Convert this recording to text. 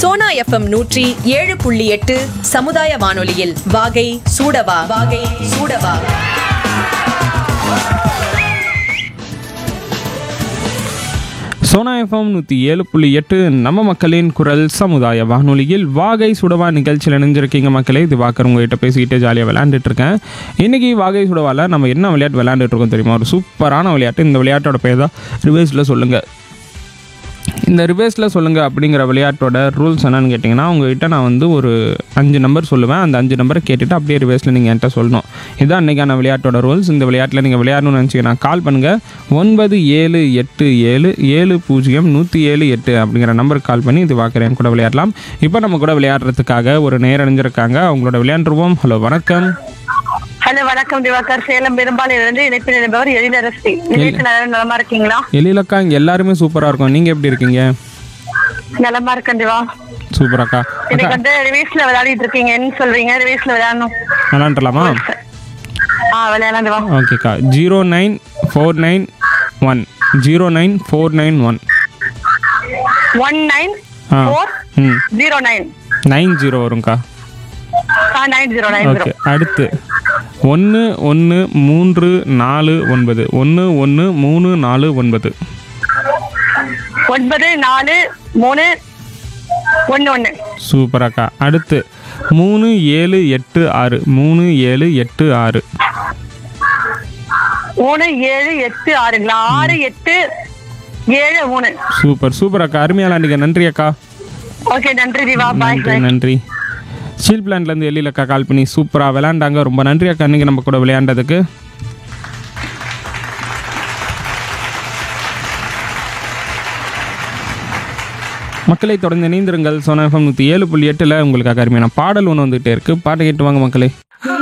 Sona FM நூற்றி ஏழு புள்ளி எட்டு சமுதாய வானொலியில் வாகை சூடவா வாகை சூடவா சோனா எஃப்எம் நூற்றி ஏழு புள்ளி எட்டு நம்ம மக்களின் குரல் சமுதாய வானொலியில் வாகை சுடவா நிகழ்ச்சியில் இணைஞ்சிருக்கீங்க மக்களே இது வாக்கர் உங்ககிட்ட பேசிக்கிட்டு ஜாலியாக விளையாண்டுட்டு இருக்கேன் இன்றைக்கி வாகை சுடவாவில் நம்ம என்ன விளையாட்டு விளையாண்டுட்டு இருக்கோம் தெரியுமா ஒரு சூப்பரான விளையாட்டு இந்த விளையாட்டோட பேர் தான் ரிவர்ஸில் சொல்லுங்கள் இந்த ரிவர்ஸில் சொல்லுங்கள் அப்படிங்கிற விளையாட்டோட ரூல்ஸ் என்னன்னு கேட்டிங்கன்னா உங்ககிட்ட நான் வந்து ஒரு அஞ்சு நம்பர் சொல்லுவேன் அந்த அஞ்சு நம்பரை கேட்டுட்டு அப்படியே ரிவர்ஸில் நீங்கள் என்கிட்ட சொல்லணும் இதுதான் இன்றைக்கான விளையாட்டோட ரூல்ஸ் இந்த விளையாட்டில் நீங்கள் விளையாடணும்னு நினச்சிங்கன்னா கால் பண்ணுங்கள் ஒன்பது ஏழு எட்டு ஏழு ஏழு பூஜ்ஜியம் நூற்றி ஏழு எட்டு அப்படிங்கிற நம்பருக்கு கால் பண்ணி இது வாக்குறேன் கூட விளையாடலாம் இப்போ நம்ம கூட விளையாடுறதுக்காக ஒரு நேரம் அணிஞ்சிருக்காங்க அவங்களோட விளையாண்டுருவோம் ஹலோ வணக்கம் ஹலோ வணக்கம் திவாகர் சேலம் பெரும்பாலிலிருந்து இணைப்பு நிலைபவர் எழிலரசி நிலையத்தில் எல்லாரும் நலமா இருக்கீங்களா எழிலக்கா இங்கே எல்லாருமே சூப்பராக இருக்கும் நீங்கள் எப்படி இருக்கீங்க நலமா இருக்கேன் திவா சூப்பராக்கா இன்னைக்கு வந்து ரிவேஸ்ல விளையாடிட்டு இருக்கீங்க என்ன சொல்றீங்க ரிவேஸ்ல விளையாடணும் விளாண்டுலாமா ஆ விளையாடலாம் திவா ஓகேக்கா zero nine four nine one zero nine four nine one one nine ah four hmm zero nine nine zero வரும்க்கா ah nine zero nine zero okay அடுத்து ஒன்று ஒன்று மூன்று நாலு ஒன்பது ஒன்று ஒன்று மூணு நாலு ஒன்பது ஒன்பது நாலு மூணு ஒன்னு ஒன்னு சூப்பராக்கா அடுத்து மூணு ஏழு எட்டு ஆறு மூணு ஏழு எட்டு ஆறு மூணு ஏழு எட்டு ஆறுங்களா ஆறு எட்டு ஏழு மூணு சூப்பர் சூப்பர் அக்கா அருமையாக விளாண்டுங்க நன்றி அக்கா ஓகே நன்றி திவா பாய் நன்றி நன்றி ஸ்டீல் பிளான்ட்லேருந்து எழிலக்கா கால் பண்ணி சூப்பராக விளையாண்டாங்க ரொம்ப நன்றி அக்கா இன்னைக்கு நம்ம கூட விளையாண்டதுக்கு மக்களை தொடர்ந்து இணைந்திருங்கள் சோனா எஃப்எம் நூற்றி ஏழு புள்ளி எட்டில் உங்களுக்காக அருமையான பாடல் ஒன்று வந்துகிட்டே இருக்குது பாட்டை கேட்டு வாங்க மக்களே